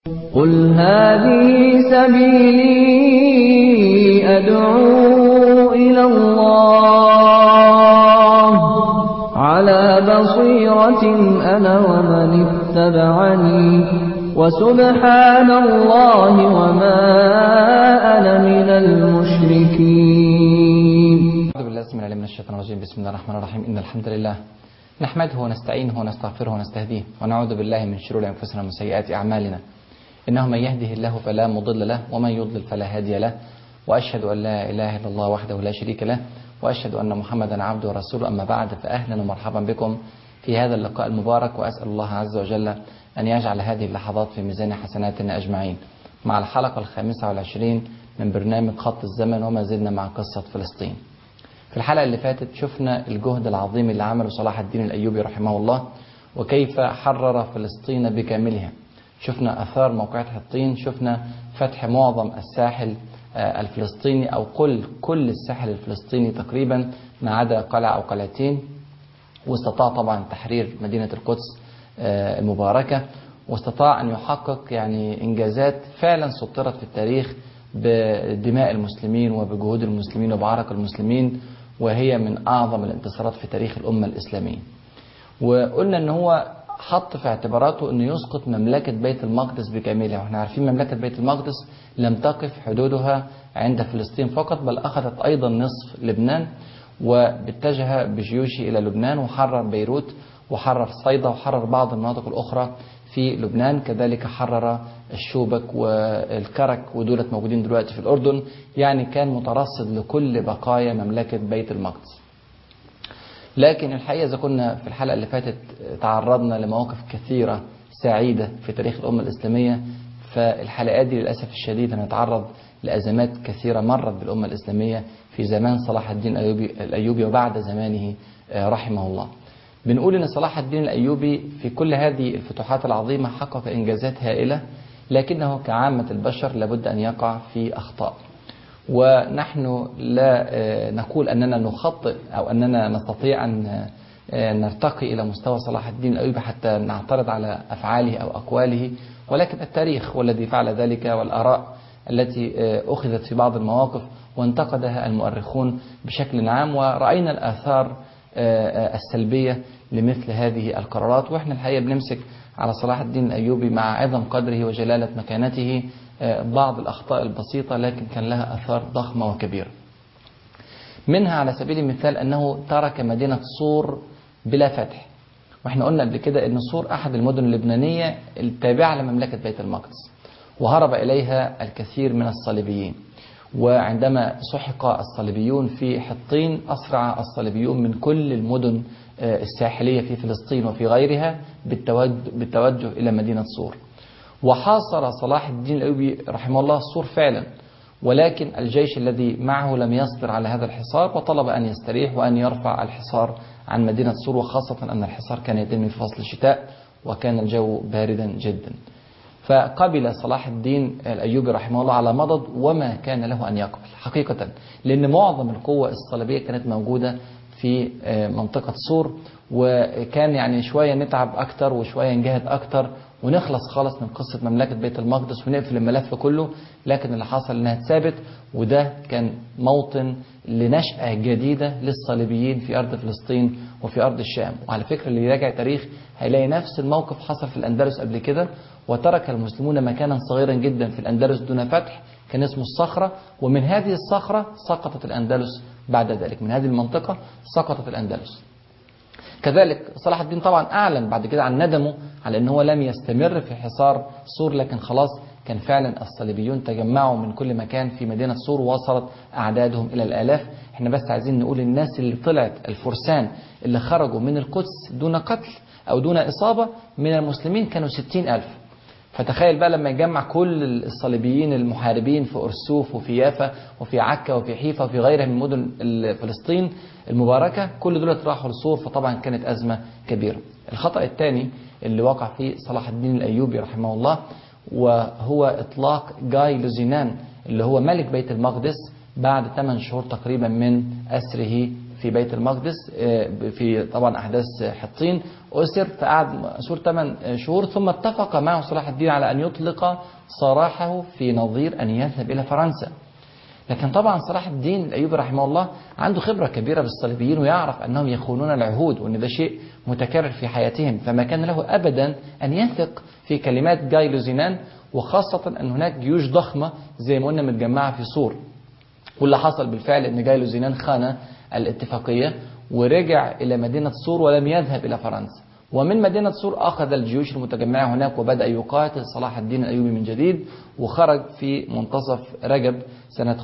قل هذه سبيلي أدعو إلى الله على بصيرة أنا ومن اتبعني وسبحان الله وما أنا من المشركين أعوذ بالله السميع العليم من الشيطان الرجيم بسم الله الرحمن الرحيم إن الحمد لله نحمده ونستعينه ونستغفره ونستهديه ونعوذ بالله من شرور أنفسنا ومن سيئات أعمالنا إنه من يهده الله فلا مضل له ومن يضلل فلا هادي له وأشهد أن لا إله إلا الله وحده لا شريك له وأشهد أن محمدا عبده ورسوله أما بعد فأهلا ومرحبا بكم في هذا اللقاء المبارك وأسأل الله عز وجل أن يجعل هذه اللحظات في ميزان حسناتنا أجمعين مع الحلقة الخامسة والعشرين من برنامج خط الزمن وما زلنا مع قصة فلسطين في الحلقة اللي فاتت شفنا الجهد العظيم اللي عمله صلاح الدين الأيوبي رحمه الله وكيف حرر فلسطين بكاملها شفنا أثار موقعة حطين شفنا فتح معظم الساحل الفلسطيني أو كل كل الساحل الفلسطيني تقريبا ما عدا قلعة أو قلعتين واستطاع طبعا تحرير مدينة القدس المباركة واستطاع أن يحقق يعني إنجازات فعلا سطرت في التاريخ بدماء المسلمين وبجهود المسلمين وبعرق المسلمين وهي من أعظم الانتصارات في تاريخ الأمة الإسلامية وقلنا أن هو حط في اعتباراته أنه يسقط مملكة بيت المقدس بكاملها واحنا عارفين مملكة بيت المقدس لم تقف حدودها عند فلسطين فقط بل أخذت أيضا نصف لبنان واتجه بجيوشه إلى لبنان وحرر بيروت وحرر صيدا وحرر بعض المناطق الأخرى في لبنان كذلك حرر الشوبك والكرك ودولت موجودين دلوقتي في الأردن يعني كان مترصد لكل بقايا مملكة بيت المقدس لكن الحقيقة إذا كنا في الحلقة اللي فاتت تعرضنا لمواقف كثيرة سعيدة في تاريخ الأمة الإسلامية فالحلقات دي للأسف الشديد هنتعرض لأزمات كثيرة مرت بالأمة الإسلامية في زمان صلاح الدين الأيوبي, الأيوبي وبعد زمانه رحمه الله بنقول ان صلاح الدين الايوبي في كل هذه الفتوحات العظيمه حقق انجازات هائله لكنه كعامه البشر لابد ان يقع في اخطاء ونحن لا نقول اننا نخطئ او اننا نستطيع ان نرتقي الى مستوى صلاح الدين الايوبي حتى نعترض على افعاله او اقواله ولكن التاريخ هو الذي فعل ذلك والاراء التي اخذت في بعض المواقف وانتقدها المؤرخون بشكل عام وراينا الاثار السلبية لمثل هذه القرارات وإحنا الحقيقة بنمسك على صلاح الدين الأيوبي مع عظم قدره وجلالة مكانته بعض الأخطاء البسيطة لكن كان لها أثار ضخمة وكبيرة منها على سبيل المثال أنه ترك مدينة صور بلا فتح وإحنا قلنا قبل كده أن صور أحد المدن اللبنانية التابعة لمملكة بيت المقدس وهرب إليها الكثير من الصليبيين وعندما سحق الصليبيون في حطين أسرع الصليبيون من كل المدن الساحلية في فلسطين وفي غيرها بالتوجه إلى مدينة صور وحاصر صلاح الدين الأيوبي رحمه الله صور فعلا ولكن الجيش الذي معه لم يصبر على هذا الحصار وطلب أن يستريح وأن يرفع الحصار عن مدينة صور وخاصة أن الحصار كان يتم في فصل الشتاء وكان الجو باردا جدا فقبل صلاح الدين الأيوبي رحمه الله على مضض وما كان له أن يقبل حقيقة لأن معظم القوة الصليبية كانت موجودة في منطقة صور وكان يعني شوية نتعب أكتر وشوية نجاهد أكتر ونخلص خالص من قصة مملكة بيت المقدس ونقفل الملف كله لكن اللي حصل انها اتثابت وده كان موطن لنشأة جديدة للصليبيين في أرض فلسطين وفي أرض الشام وعلى فكرة اللي يراجع تاريخ هيلاقي نفس الموقف حصل في الأندلس قبل كده وترك المسلمون مكانا صغيرا جدا في الأندلس دون فتح كان اسمه الصخرة ومن هذه الصخرة سقطت الأندلس بعد ذلك من هذه المنطقة سقطت الأندلس كذلك صلاح الدين طبعا أعلن بعد كده عن ندمه على أنه لم يستمر في حصار سور لكن خلاص كان فعلا الصليبيون تجمعوا من كل مكان في مدينة سور ووصلت أعدادهم إلى الآلاف احنا بس عايزين نقول الناس اللي طلعت الفرسان اللي خرجوا من القدس دون قتل أو دون إصابة من المسلمين كانوا ستين ألف فتخيل بقى لما يجمع كل الصليبيين المحاربين في أرسوف وفي يافا وفي عكا وفي حيفا وفي غيرها من مدن فلسطين المباركة كل دول راحوا لصور فطبعا كانت أزمة كبيرة الخطأ الثاني اللي وقع فيه صلاح الدين الأيوبي رحمه الله وهو إطلاق جاي لوزينان اللي هو ملك بيت المقدس بعد 8 شهور تقريبا من أسره في بيت المقدس في طبعا أحداث حطين أسر فقعد أسور 8 شهور ثم اتفق معه صلاح الدين على أن يطلق سراحه في نظير أن يذهب إلى فرنسا لكن طبعا صلاح الدين الأيوبي رحمه الله عنده خبرة كبيرة بالصليبيين ويعرف أنهم يخونون العهود وأن ده شيء متكرر في حياتهم فما كان له أبدا أن يثق في كلمات جاي لوزينان وخاصة أن هناك جيوش ضخمة زي ما قلنا متجمعة في سور واللي حصل بالفعل أن جاي لوزينان خان الاتفاقية ورجع إلى مدينة سور ولم يذهب إلى فرنسا ومن مدينة سور أخذ الجيوش المتجمعة هناك وبدأ يقاتل صلاح الدين الأيوبي من جديد وخرج في منتصف رجب سنة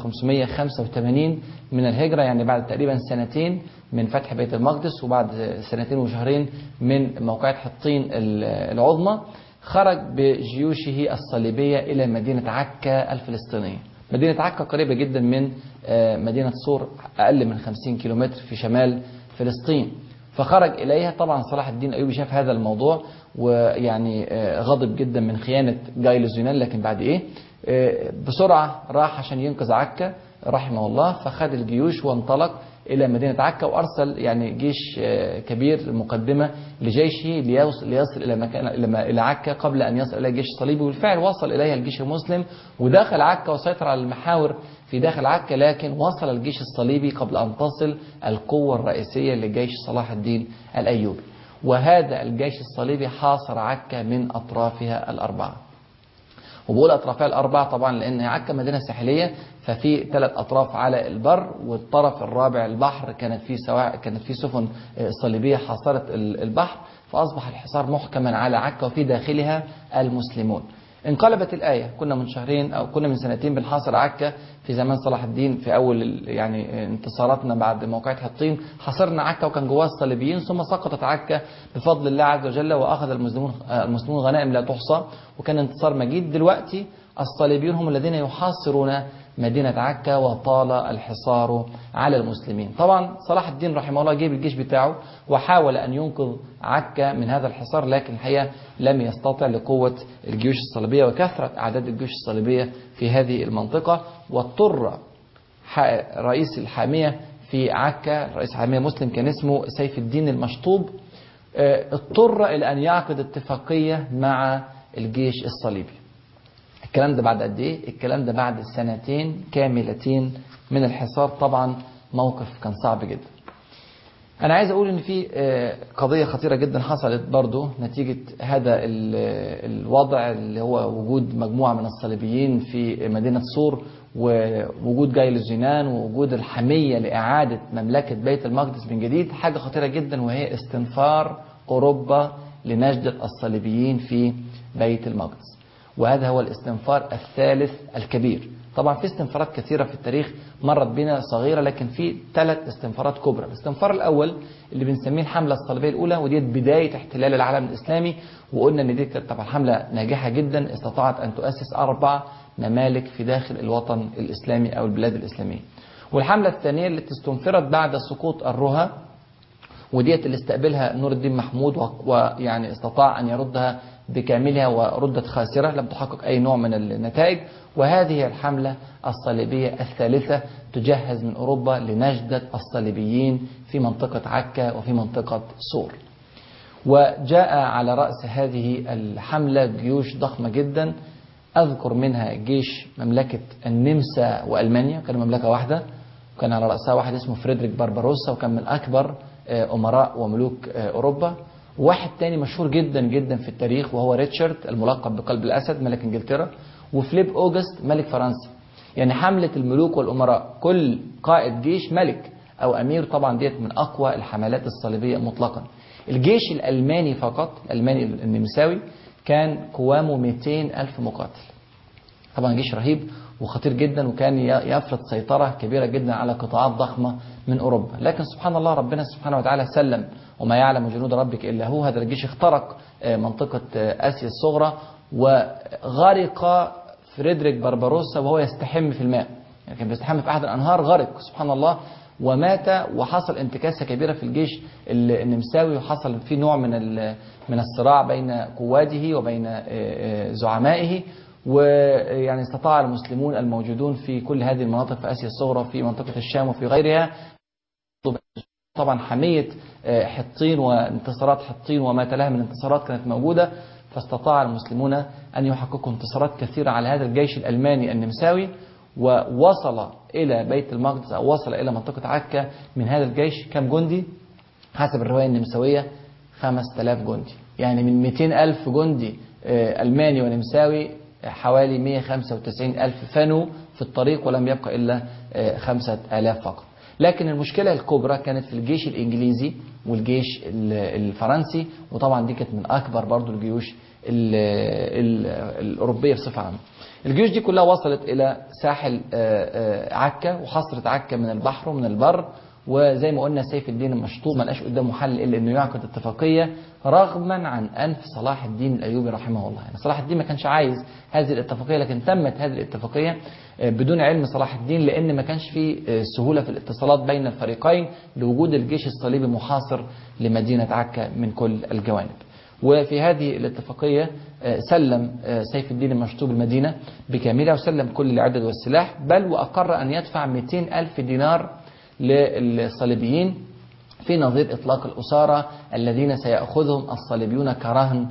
585 من الهجرة يعني بعد تقريبا سنتين من فتح بيت المقدس وبعد سنتين وشهرين من موقعة حطين العظمى خرج بجيوشه الصليبية إلى مدينة عكا الفلسطينية مدينة عكا قريبة جدا من مدينة سور أقل من 50 كيلومتر في شمال فلسطين فخرج إليها طبعا صلاح الدين الأيوبي شاف هذا الموضوع ويعني غضب جدا من خيانة جاي لوزينان لكن بعد إيه بسرعة راح عشان ينقذ عكا رحمه الله فخد الجيوش وانطلق إلى مدينة عكا وأرسل يعني جيش كبير مقدمة لجيشه ليصل, ليصل إلى مكان إلى عكا قبل أن يصل إلى الجيش الصليبي وبالفعل وصل إليها الجيش المسلم ودخل عكا وسيطر على المحاور في داخل عكا لكن وصل الجيش الصليبي قبل أن تصل القوة الرئيسية لجيش صلاح الدين الأيوبي وهذا الجيش الصليبي حاصر عكا من أطرافها الأربعة وبقول أطرافها الأربعة طبعا لأن عكا مدينة ساحلية ففي ثلاث أطراف على البر والطرف الرابع البحر كانت فيه سواء كانت فيه سفن صليبية حاصرت البحر فأصبح الحصار محكما على عكا وفي داخلها المسلمون انقلبت الآية كنا من شهرين أو كنا من سنتين بنحاصر عكا في زمان صلاح الدين في أول يعني انتصاراتنا بعد موقعة حطين حاصرنا عكا وكان جواها الصليبيين ثم سقطت عكا بفضل الله عز وجل وأخذ المسلمون المسلمون غنائم لا تحصى وكان انتصار مجيد دلوقتي الصليبيون هم الذين يحاصرون مدينة عكا وطال الحصار على المسلمين طبعا صلاح الدين رحمه الله جيب الجيش بتاعه وحاول أن ينقذ عكا من هذا الحصار لكن الحقيقة لم يستطع لقوة الجيوش الصليبية وكثرة أعداد الجيوش الصليبية في هذه المنطقة واضطر رئيس الحامية في عكا رئيس الحامية مسلم كان اسمه سيف الدين المشطوب اضطر إلى أن يعقد اتفاقية مع الجيش الصليبي الكلام ده بعد قد ايه الكلام ده بعد سنتين كاملتين من الحصار طبعا موقف كان صعب جدا انا عايز اقول ان في قضيه خطيره جدا حصلت برضو نتيجه هذا الوضع اللي هو وجود مجموعه من الصليبيين في مدينه سور ووجود جاي للجنان ووجود الحميه لاعاده مملكه بيت المقدس من جديد حاجه خطيره جدا وهي استنفار اوروبا لنجده الصليبيين في بيت المقدس وهذا هو الاستنفار الثالث الكبير طبعا في استنفارات كثيرة في التاريخ مرت بنا صغيرة لكن في ثلاث استنفارات كبرى الاستنفار الأول اللي بنسميه الحملة الصليبية الأولى ودي بداية احتلال العالم الإسلامي وقلنا ان دي كانت طبعا حملة ناجحة جدا استطاعت أن تؤسس أربع ممالك في داخل الوطن الإسلامي أو البلاد الإسلامية والحملة الثانية التي استنفرت بعد سقوط الرها وديت اللي استقبلها نور الدين محمود ويعني استطاع أن يردها بكاملها وردت خاسرة لم تحقق أي نوع من النتائج وهذه هي الحملة الصليبية الثالثة تجهز من أوروبا لنجدة الصليبيين في منطقة عكا وفي منطقة سور وجاء على رأس هذه الحملة جيوش ضخمة جدا أذكر منها جيش مملكة النمسا وألمانيا كان مملكة واحدة وكان على رأسها واحد اسمه فريدريك بارباروسا وكان من أكبر أمراء وملوك أوروبا واحد تاني مشهور جدا جدا في التاريخ وهو ريتشارد الملقب بقلب الأسد ملك إنجلترا وفليب أوغست ملك فرنسا يعني حملة الملوك والأمراء كل قائد جيش ملك أو أمير طبعا ديت من أقوى الحملات الصليبية مطلقا الجيش الألماني فقط الألماني النمساوي كان قوامه 200 ألف مقاتل طبعا جيش رهيب وخطير جدا وكان يفرض سيطرة كبيرة جدا على قطاعات ضخمة من أوروبا لكن سبحان الله ربنا سبحانه وتعالى سلم وما يعلم جنود ربك إلا هو هذا الجيش اخترق منطقة آسيا الصغرى وغرق فريدريك بربروسا وهو يستحم في الماء يعني كان بيستحم في أحد الأنهار غرق سبحان الله ومات وحصل انتكاسة كبيرة في الجيش النمساوي وحصل في نوع من من الصراع بين قواده وبين زعمائه ويعني استطاع المسلمون الموجودون في كل هذه المناطق في آسيا الصغرى في منطقة الشام وفي غيرها طبعا حمية حطين وانتصارات حطين وما تلاها من انتصارات كانت موجودة فاستطاع المسلمون أن يحققوا انتصارات كثيرة على هذا الجيش الألماني النمساوي ووصل إلى بيت المقدس أو وصل إلى منطقة عكا من هذا الجيش كم جندي حسب الرواية النمساوية 5000 جندي يعني من 200 ألف جندي ألماني ونمساوي حوالي 195 ألف فنوا في الطريق ولم يبقى إلا 5000 فقط لكن المشكلة الكبرى كانت في الجيش الإنجليزي والجيش الفرنسي وطبعا دي كانت من أكبر برضو الجيوش ال ال الأوروبية بصفة عامة الجيوش دي كلها وصلت إلى ساحل عكا وحصرت عكا من البحر ومن البر وزي ما قلنا سيف الدين المشطوب ما لقاش قدامه حل الا انه يعقد اتفاقيه رغما عن انف صلاح الدين الايوبي رحمه الله، يعني صلاح الدين ما كانش عايز هذه الاتفاقيه لكن تمت هذه الاتفاقيه بدون علم صلاح الدين لان ما كانش في سهوله في الاتصالات بين الفريقين لوجود الجيش الصليبي محاصر لمدينه عكا من كل الجوانب. وفي هذه الاتفاقية سلم سيف الدين المشطوب المدينة بكاملها وسلم كل العدد والسلاح بل وأقر أن يدفع 200 ألف دينار للصليبيين في نظير إطلاق الأسارة الذين سيأخذهم الصليبيون كرهن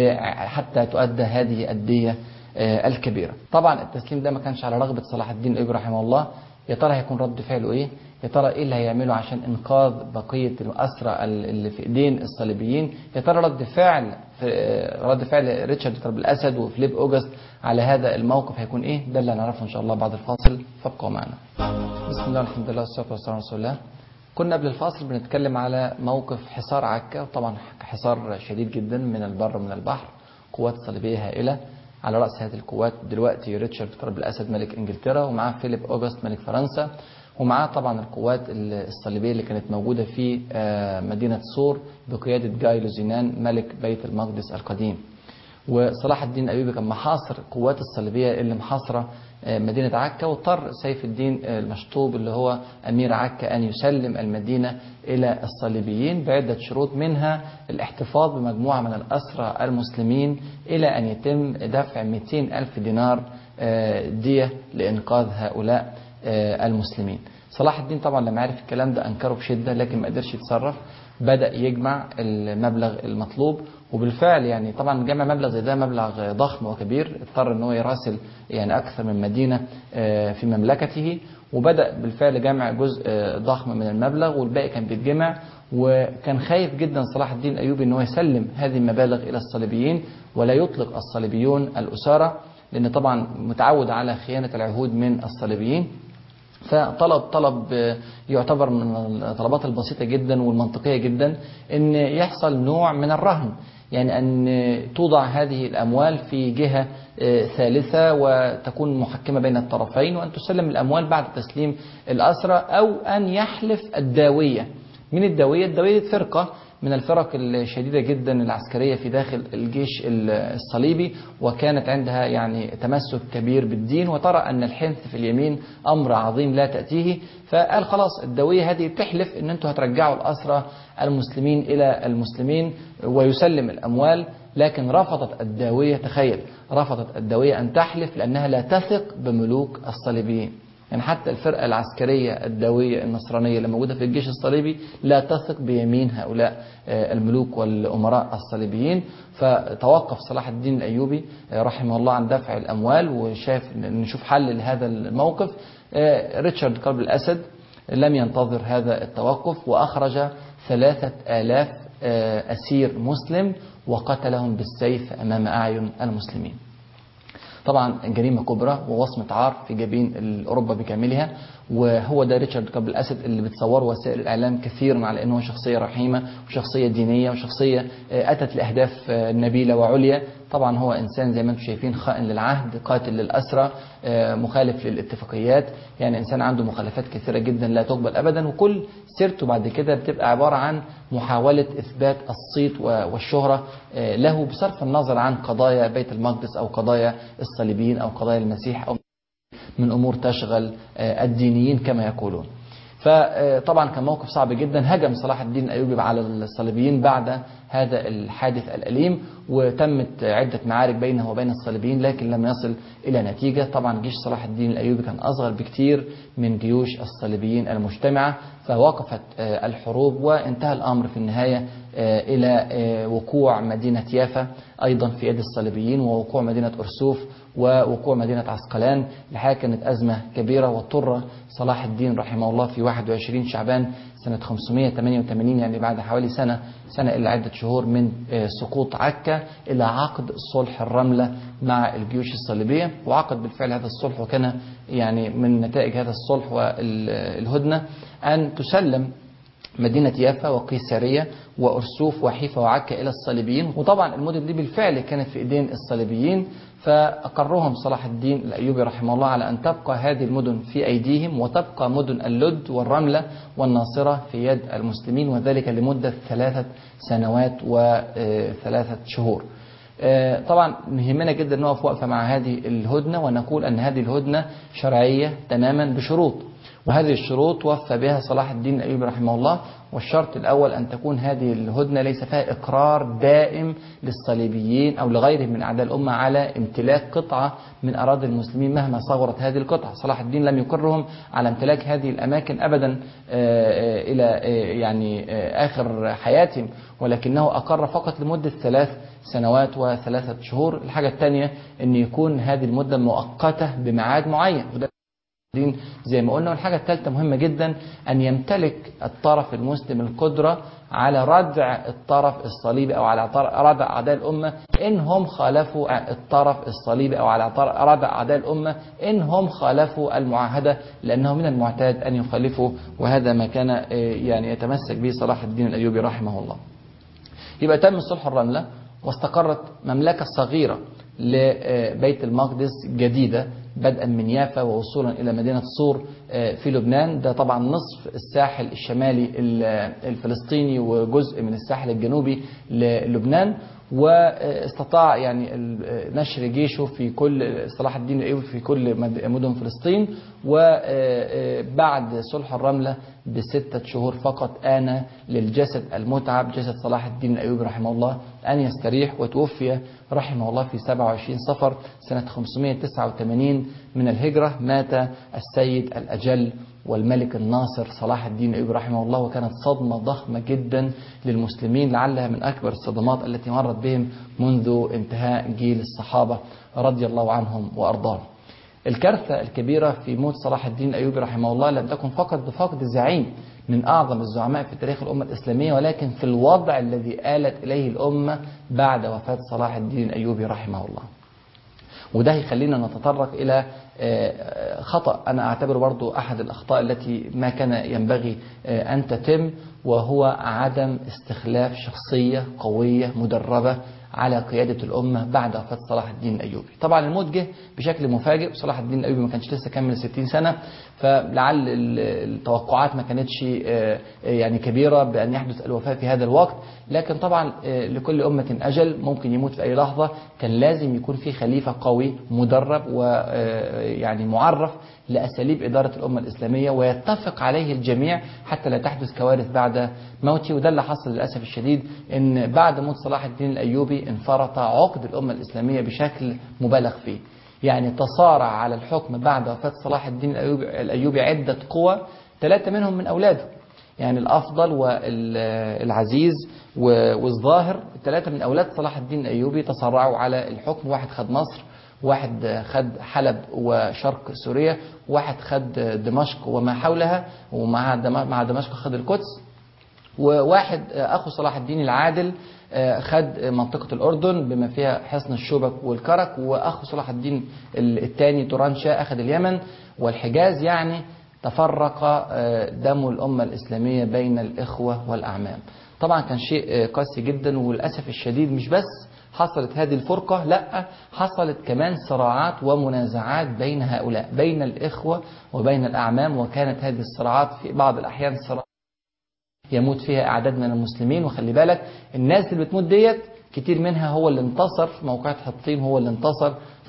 حتى تؤدى هذه الدية الكبيرة طبعا التسليم ده ما كانش على رغبة صلاح الدين الأيوبي رحمه الله يا ترى هيكون رد فعله ايه يا ترى ايه اللي هيعمله عشان انقاذ بقيه الاسرى اللي في ايدين الصليبيين يا ترى رد فعل رد فعل ريتشارد كرب الاسد وفليب اوجست على هذا الموقف هيكون ايه ده اللي هنعرفه ان شاء الله بعد الفاصل فابقوا معنا بسم الله والحمد لله والصلاه والسلام على رسول الله كنا قبل الفاصل بنتكلم على موقف حصار عكا وطبعا حصار شديد جدا من البر ومن البحر قوات صليبيه هائله على رأس هذه القوات دلوقتي ريتشارد كرب الأسد ملك إنجلترا ومعاه فيليب أوغست ملك فرنسا ومعاه طبعا القوات الصليبية اللي كانت موجودة في مدينة صور بقيادة جاي لوزينان ملك بيت المقدس القديم وصلاح الدين الأيوبي كان محاصر قوات الصليبية اللي محاصرة مدينة عكا واضطر سيف الدين المشطوب اللي هو أمير عكا أن يسلم المدينة إلى الصليبيين بعدة شروط منها الاحتفاظ بمجموعة من الأسرى المسلمين إلى أن يتم دفع 200 ألف دينار دية لإنقاذ هؤلاء المسلمين صلاح الدين طبعا لما عرف الكلام ده أنكره بشدة لكن ما قدرش يتصرف بدأ يجمع المبلغ المطلوب وبالفعل يعني طبعا جمع مبلغ زي ده مبلغ ضخم وكبير اضطر ان هو يراسل يعني اكثر من مدينه في مملكته وبدا بالفعل جمع جزء ضخم من المبلغ والباقي كان بيتجمع وكان خايف جدا صلاح الدين الايوبي ان هو يسلم هذه المبالغ الى الصليبيين ولا يطلق الصليبيون الاساره لان طبعا متعود على خيانه العهود من الصليبيين فطلب طلب يعتبر من الطلبات البسيطة جدا والمنطقية جدا ان يحصل نوع من الرهن يعني أن توضع هذه الأموال في جهة ثالثة وتكون محكمة بين الطرفين وأن تسلم الأموال بعد تسليم الأسرى أو أن يحلف الداوية من الداوية الداوية فرقة من الفرق الشديدة جدا العسكرية في داخل الجيش الصليبي وكانت عندها يعني تمسك كبير بالدين وترى أن الحنث في اليمين أمر عظيم لا تأتيه فقال خلاص الدوية هذه تحلف أن أنتم هترجعوا الأسرى المسلمين إلى المسلمين ويسلم الأموال لكن رفضت الداوية تخيل رفضت الداوية أن تحلف لأنها لا تثق بملوك الصليبيين يعني حتى الفرقة العسكرية الداوية النصرانية اللي موجودة في الجيش الصليبي لا تثق بيمين هؤلاء الملوك والأمراء الصليبيين فتوقف صلاح الدين الأيوبي رحمه الله عن دفع الأموال وشاف نشوف حل لهذا الموقف ريتشارد قلب الأسد لم ينتظر هذا التوقف وأخرج ثلاثة آلاف أسير مسلم وقتلهم بالسيف أمام أعين المسلمين طبعا جريمة كبرى ووصمة عار في جبين أوروبا بكاملها وهو ده ريتشارد قبل الأسد اللي بتصوره وسائل الإعلام كثيرا على أنه شخصية رحيمة وشخصية دينية وشخصية أتت لأهداف نبيلة وعليا طبعا هو إنسان زي ما انتم شايفين خائن للعهد قاتل للأسرى مخالف للاتفاقيات يعني إنسان عنده مخالفات كثيرة جدا لا تقبل أبدا وكل سيرته بعد كده بتبقى عبارة عن محاولة إثبات الصيت والشهرة له بصرف النظر عن قضايا بيت المقدس أو قضايا الصليبيين أو قضايا المسيح أو من أمور تشغل الدينيين كما يقولون فطبعا كان موقف صعب جدا هجم صلاح الدين الايوبي على الصليبيين بعد هذا الحادث الاليم وتمت عده معارك بينه وبين الصليبيين لكن لم يصل الى نتيجه طبعا جيش صلاح الدين الايوبي كان اصغر بكثير من جيوش الصليبيين المجتمعه فوقفت الحروب وانتهى الأمر في النهاية إلى وقوع مدينة يافا أيضا في يد الصليبيين ووقوع مدينة أرسوف ووقوع مدينة عسقلان الحقيقة كانت أزمة كبيرة واضطر صلاح الدين رحمه الله في 21 شعبان سنة 588 يعني بعد حوالي سنة سنة إلا عدة شهور من سقوط عكا إلى عقد صلح الرملة مع الجيوش الصليبية وعقد بالفعل هذا الصلح وكان يعني من نتائج هذا الصلح والهدنة أن تسلم مدينة يافا وقيسارية وأرسوف وحيفا وعكا إلى الصليبيين وطبعا المدن دي بالفعل كانت في إيدين الصليبيين فأقرهم صلاح الدين الأيوبي رحمه الله على أن تبقى هذه المدن في أيديهم وتبقى مدن اللد والرملة والناصرة في يد المسلمين وذلك لمدة ثلاثة سنوات وثلاثة شهور طبعا يهمنا جدا نقف وقفة مع هذه الهدنة ونقول أن هذه الهدنة شرعية تماما بشروط وهذه الشروط وفى بها صلاح الدين الأيوبي رحمه الله والشرط الأول أن تكون هذه الهدنة ليس فيها إقرار دائم للصليبيين أو لغيرهم من أعداء الأمة على امتلاك قطعة من أراضي المسلمين مهما صغرت هذه القطعة صلاح الدين لم يقرهم على امتلاك هذه الأماكن أبدا إلى يعني آخر حياتهم ولكنه أقر فقط لمدة ثلاث سنوات وثلاثة شهور الحاجة الثانية أن يكون هذه المدة مؤقتة بميعاد معين وده الدين زي ما قلنا والحاجة الثالثة مهمة جدا أن يمتلك الطرف المسلم القدرة على ردع الطرف الصليبي أو على ردع أعداء الأمة إن هم خالفوا الطرف الصليبي أو على ردع أعداء الأمة إن هم خالفوا المعاهدة لأنه من المعتاد أن يخالفوا وهذا ما كان يعني يتمسك به صلاح الدين الأيوبي رحمه الله يبقى تم صلح الرملة واستقرت مملكة صغيرة لبيت المقدس جديدة بدءا من يافا ووصولا إلى مدينة صور في لبنان ده طبعا نصف الساحل الشمالي الفلسطيني وجزء من الساحل الجنوبي للبنان واستطاع يعني نشر جيشه في كل صلاح الدين الايوبي في كل مدن فلسطين وبعد صلح الرملة بستة شهور فقط آن للجسد المتعب جسد صلاح الدين الأيوبي رحمه الله أن يستريح وتوفي رحمه الله في 27 صفر سنة 589 من الهجرة مات السيد الأجل والملك الناصر صلاح الدين الأيوبي رحمه الله وكانت صدمة ضخمة جدا للمسلمين لعلها من أكبر الصدمات التي مرت بهم منذ انتهاء جيل الصحابة رضي الله عنهم وأرضاهم الكارثة الكبيرة في موت صلاح الدين الأيوبي رحمه الله لم تكن فقط بفقد زعيم من أعظم الزعماء في تاريخ الأمة الإسلامية ولكن في الوضع الذي آلت إليه الأمة بعد وفاة صلاح الدين الأيوبي رحمه الله وده يخلينا نتطرق إلى خطأ أنا أعتبره برضو أحد الأخطاء التي ما كان ينبغي أن تتم وهو عدم استخلاف شخصية قوية مدربة على قيادة الأمة بعد وفاة صلاح الدين الأيوبي طبعا الموت جه بشكل مفاجئ صلاح الدين الأيوبي ما كانش لسه كمل 60 سنة فلعل التوقعات ما كانتش يعني كبيرة بأن يحدث الوفاة في هذا الوقت لكن طبعا لكل أمة أجل ممكن يموت في أي لحظة كان لازم يكون في خليفة قوي مدرب ويعني معرف لأساليب إدارة الأمة الإسلامية ويتفق عليه الجميع حتى لا تحدث كوارث بعد موته وده اللي حصل للأسف الشديد إن بعد موت صلاح الدين الأيوبي انفرط عقد الأمة الإسلامية بشكل مبالغ فيه يعني تصارع على الحكم بعد وفاة صلاح الدين الأيوبي, الأيوبي عدة قوى ثلاثة منهم من أولاده يعني الأفضل والعزيز والظاهر الثلاثة من أولاد صلاح الدين الأيوبي تصارعوا على الحكم واحد خد مصر واحد خد حلب وشرق سوريا واحد خد دمشق وما حولها ومع مع دمشق خد القدس وواحد أخو صلاح الدين العادل خد منطقة الأردن بما فيها حصن الشوبك والكرك وأخو صلاح الدين الثاني تورانشا أخذ اليمن والحجاز يعني تفرق دم الأمة الإسلامية بين الإخوة والأعمام طبعا كان شيء قاسي جدا وللأسف الشديد مش بس حصلت هذه الفرقة لا حصلت كمان صراعات ومنازعات بين هؤلاء بين الإخوة وبين الأعمام وكانت هذه الصراعات في بعض الأحيان صراعات يموت فيها أعداد من المسلمين وخلي بالك الناس اللي بتموت ديت كتير منها هو اللي انتصر في موقعة حطين هو اللي انتصر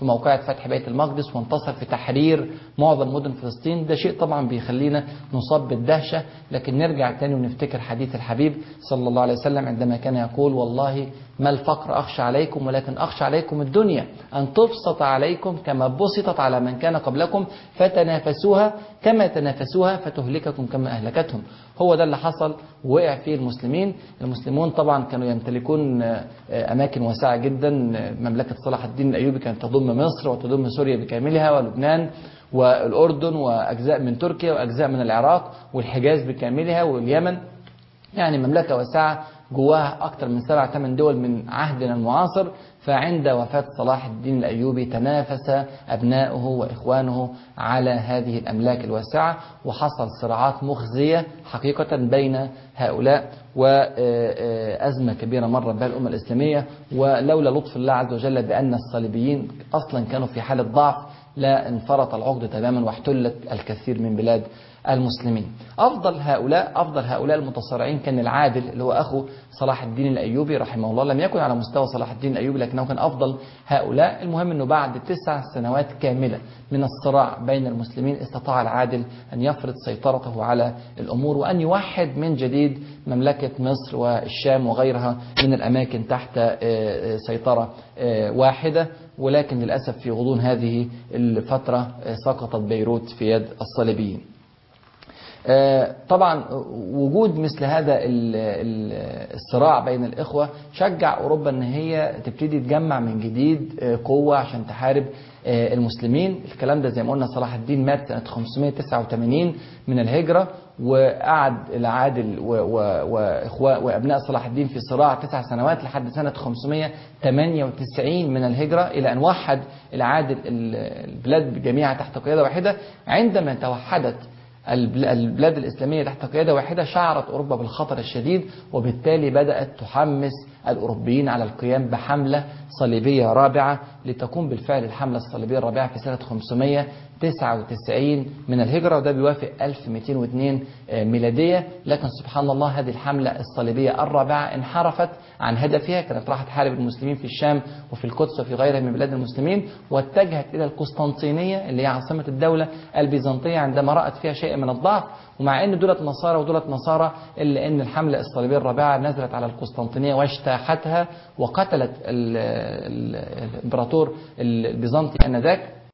في موقعة فتح بيت المقدس وانتصر في تحرير معظم مدن فلسطين ده شيء طبعا بيخلينا نصاب بالدهشة لكن نرجع تاني ونفتكر حديث الحبيب صلى الله عليه وسلم عندما كان يقول والله ما الفقر أخشى عليكم ولكن أخشى عليكم الدنيا أن تبسط عليكم كما بسطت على من كان قبلكم فتنافسوها كما تنافسوها فتهلككم كما أهلكتهم هو ده اللي حصل وقع فيه المسلمين المسلمون طبعا كانوا يمتلكون أماكن واسعة جدا مملكة صلاح الدين الأيوبي كانت تضم مصر وتضم سوريا بكاملها ولبنان والأردن وأجزاء من تركيا وأجزاء من العراق والحجاز بكاملها واليمن يعني مملكة واسعة جواها أكثر من سبع ثمان دول من عهدنا المعاصر فعند وفاة صلاح الدين الأيوبي تنافس أبناؤه وإخوانه على هذه الأملاك الواسعة وحصل صراعات مخزية حقيقة بين هؤلاء وأزمة كبيرة مرت بها الأمة الإسلامية ولولا لطف الله عز وجل بأن الصليبيين أصلا كانوا في حالة ضعف لا انفرط العقد تماما واحتلت الكثير من بلاد المسلمين أفضل هؤلاء أفضل هؤلاء المتصارعين كان العادل اللي هو أخو صلاح الدين الأيوبي رحمه الله لم يكن على مستوى صلاح الدين الأيوبي لكنه كان أفضل هؤلاء المهم أنه بعد تسع سنوات كاملة من الصراع بين المسلمين استطاع العادل أن يفرض سيطرته على الأمور وأن يوحد من جديد مملكة مصر والشام وغيرها من الأماكن تحت سيطرة واحدة ولكن للأسف في غضون هذه الفترة سقطت بيروت في يد الصليبيين طبعا وجود مثل هذا الصراع بين الإخوة شجع أوروبا أن هي تبتدي تجمع من جديد قوة عشان تحارب المسلمين الكلام ده زي ما قلنا صلاح الدين مات سنة 589 من الهجرة وقعد العادل وإخوة وأبناء صلاح الدين في صراع تسع سنوات لحد سنة 598 من الهجرة إلى أن وحد العادل البلاد جميعها تحت قيادة واحدة عندما توحدت البلاد الإسلامية تحت قيادة واحدة شعرت أوروبا بالخطر الشديد وبالتالي بدأت تحمس الأوروبيين على القيام بحملة صليبية رابعة لتقوم بالفعل الحملة الصليبية الرابعة في سنة 599 من الهجرة وده بيوافق 1202 ميلادية لكن سبحان الله هذه الحملة الصليبية الرابعة انحرفت عن هدفها كانت راح تحارب المسلمين في الشام وفي القدس وفي غيرها من بلاد المسلمين واتجهت إلى القسطنطينية اللي هي عاصمة الدولة البيزنطية عندما رأت فيها شيء من الضعف ومع ان دولت نصارى ودولت نصارى الا ان الحمله الصليبيه الرابعه نزلت على القسطنطينيه واجتاحتها وقتلت الامبراطور البيزنطي انذاك